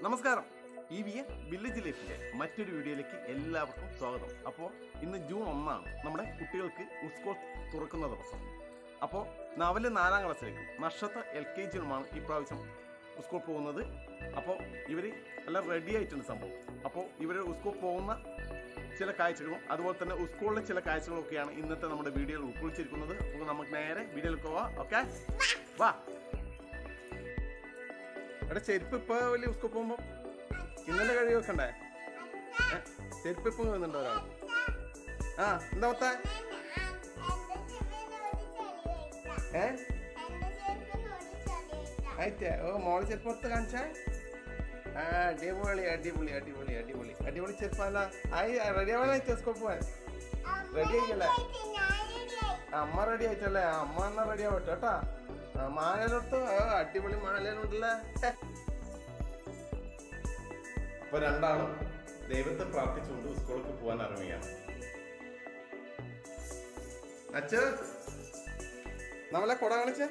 നമസ്കാരം E V A village ലൈഫിന്റെ മറ്റൊരു വീഡിയോയിലേക്ക് എല്ലാവർക്കും സ്വാഗതം അപ്പോൾ ഇന്ന് ജൂൺ ഒന്നാണ് നമ്മുടെ കുട്ടികൾക്ക് സ്കൂൾ തുറക്കുന്ന ദിവസം അപ്പോൾ നവല് നാലാം ക്ലാസ്സിലേക്കും നക്ഷത്ര എൽ കെ ജിയുമാണ് ഈ പ്രാവശ്യം സ്കൂൾ പോകുന്നത് അപ്പോൾ ഇവർ എല്ലാം റെഡി ആയിട്ടുണ്ട് സംഭവം അപ്പോൾ ഇവർ സ്കൂൾ പോകുന്ന ചില കാഴ്ചകളും അതുപോലെ തന്നെ സ്കൂളിലെ ചില കാഴ്ചകളും ഒക്കെയാണ് ഇന്നത്തെ നമ്മുടെ വീഡിയോയിൽ ഉൾക്കൊള്ളിച്ചിരിക്കുന്നത് അപ്പോൾ നമുക്ക് നേരെ വീഡിയോയിലേക്ക് പോവാം ഓക്കെ വാ എടാ ചെരുപ്പ് ഇപ്പൊ വലിയ സ്കൂൾ പോകുമ്പോ ഇന്നലെ കഴുകി വെക്കണ്ടേ ഏ, ചെരുപ്പ് ഇപ്പം വന്നിട്ടുണ്ടോ ഒരാൾ ആ എന്താ മൊത്ത ഏ ആയിട്ടേ ഓ മോളെ ചെരുപ്പ് എടുത്ത് കാണിച്ചേ ആ അടിപൊളി അടിപൊളി അടിപൊളി അടിപൊളി അടിപൊളി ചെരുപ്പല്ല ആയി റെഡി ആവാനായിട്ട് സ്കൂൾ പോവാൻ റെഡി ആയില്ലേ അമ്മ റെഡി ആയിട്ടല്ലേ ആ, അമ്മ എന്നാ റെഡി ആവട്ടെ കേട്ടാ ആ, മാലയിലെടുത്ത് ആ, അടിപൊളി മാലയിലുണ്ടല്ലേ അപ്പൊ രണ്ടാളും ദൈവത്തെ പ്രാർത്ഥിച്ചുകൊണ്ട് സ്കൂളിലേക്ക് പോകാൻ ഇറങ്ങുകയാണ് അച്ഛ നമ്മളെ കൊട കാണിച്ച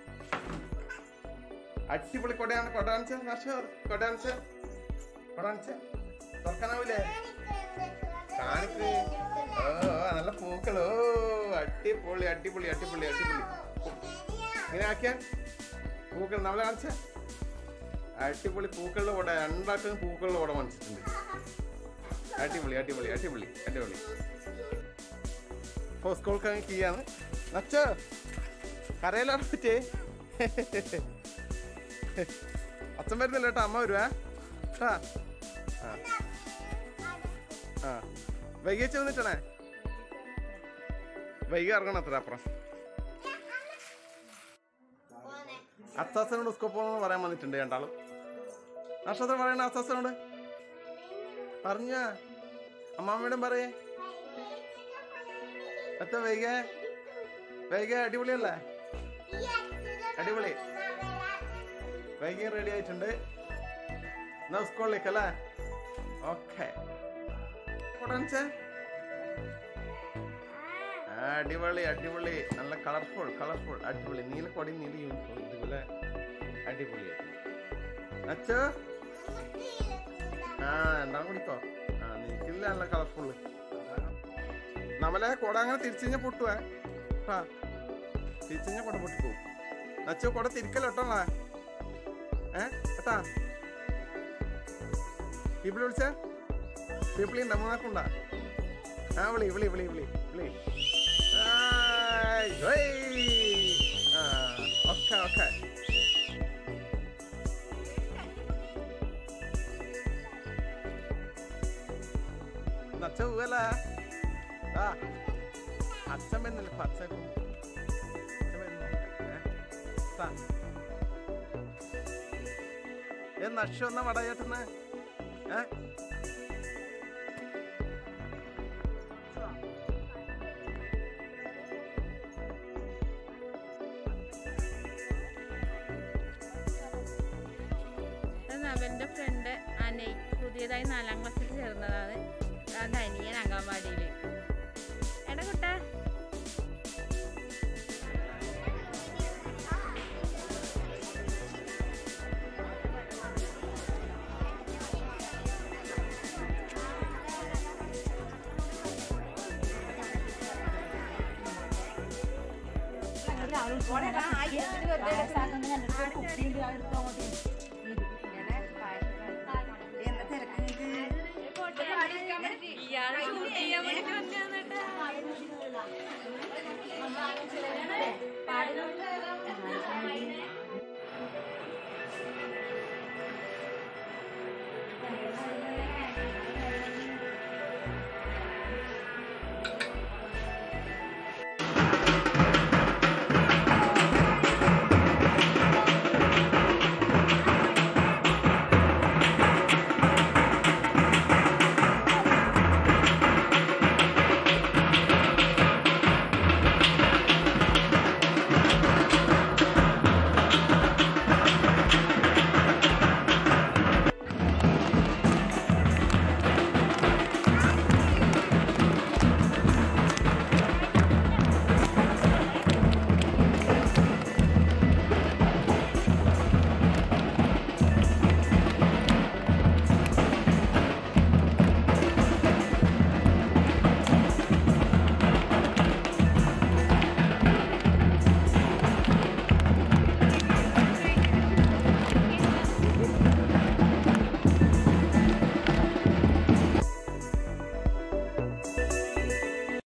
അടിപൊളി കൊടയാണ് കൊട കാണിച്ച നർഷ കൊട കാണിച്ച കൊട കാണിച്ച തുറക്കാനാവൂലേ കാണിക്ക് ഓ നല്ല പൂക്കൾ ഓ അടിപൊളി അടിപൊളി അടിപൊളി അടിപൊളി ഇങ്ങനെ ആക്കിയ പൂക്കൾ നമ്മളെ കാണിച്ച അടിപൊളി പൂക്കളുടെ കൂടെ രണ്ടാട്ടും പൂക്കളുടെ കൂടെ മനസ്സിട്ടുണ്ട് അടിപൊളി അടിപൊളി അടിപൊളി അടിപൊളി ഇപ്പോൾ സ്കൂൾക്ക് കീയാണ് നച്ച കരയിലാണ് പറ്റേ അച്ഛൻ വരുന്നില്ല കേട്ടോ അമ്മ വരുവേ കേട്ടാ ആ ആ വൈകിച്ച് വന്നിട്ടണേ വൈകി ഇറങ്ങണം അത്ര അപ്പുറം അച്ചാസനോട് സ്കൂൾ പോകണമെന്ന് പറയാൻ വന്നിട്ടുണ്ട് രണ്ടാളും നക്ഷത്രം പറയണ അച്ചാസനോട് പറഞ്ഞ അമ്മാമ്മയോടും പറയേ എത്ര വൈകെ വൈകെ അടിപൊളിയല്ലേ അടിപൊളി വൈകി റെഡി ആയിട്ടുണ്ട് എന്നാ സ്കൂളിലേക്ക് അല്ലേ ഓക്കെ കൊടൻസേ അടിപൊളി അടിപൊളി നല്ല കളർഫുൾ കളർഫുൾ അടിപൊളി നീല കൊടി നീല യൂണിഫോം ഇതുപോലെ അടിപൊളി അച്ഛോ ആ രണ്ടാം കുടിക്കോ ആ നിനക്കില്ല നല്ല കളർഫുള്ള് നമ്മളെ കൊട അങ്ങനെ തിരിച്ചു കഴിഞ്ഞാൽ പൊട്ടുവേ ആ തിരിച്ചു കഴിഞ്ഞാൽ കൊട പൊട്ടിപ്പോവും അച്ഛോ കൊട തിരിക്കല്ലോ കേട്ടോളാ ഏ കേട്ടാ പീപ്പിൾ വിളിച്ചേ പീപ്പിൾ ഉണ്ടോ മൂന്നാക്കുണ്ടാ ആ വിളി വിളി വിളി വിളി വിളി Ay, hey. Ah, okay, okay. ഇന്ന് അച്ഛൻ പോവല്ല ആ അച്ഛൻ വരുന്നില്ല ഇപ്പൊ അച്ഛൻ അച്ഛൻ വരുന്നില്ല ഏ? ട്ടാ. ഏ നഷ ഒന്നാ വടയേട്ടെന്ന് ഏ ഇത് നവന്റെ ഫ്രണ്ട് അനൈ പുതിയതായി നാലാം ക്ലാസ്സിൽ ചേർന്നതാണ് അത് അനിയൻ അംഗൻവാടിയിലേക്ക് എടാ കുട്ടാ ഇയാളെ ഷൂട്ട് ചെയ്യാൻ വേണ്ടി വന്നതാ പാടുന്നു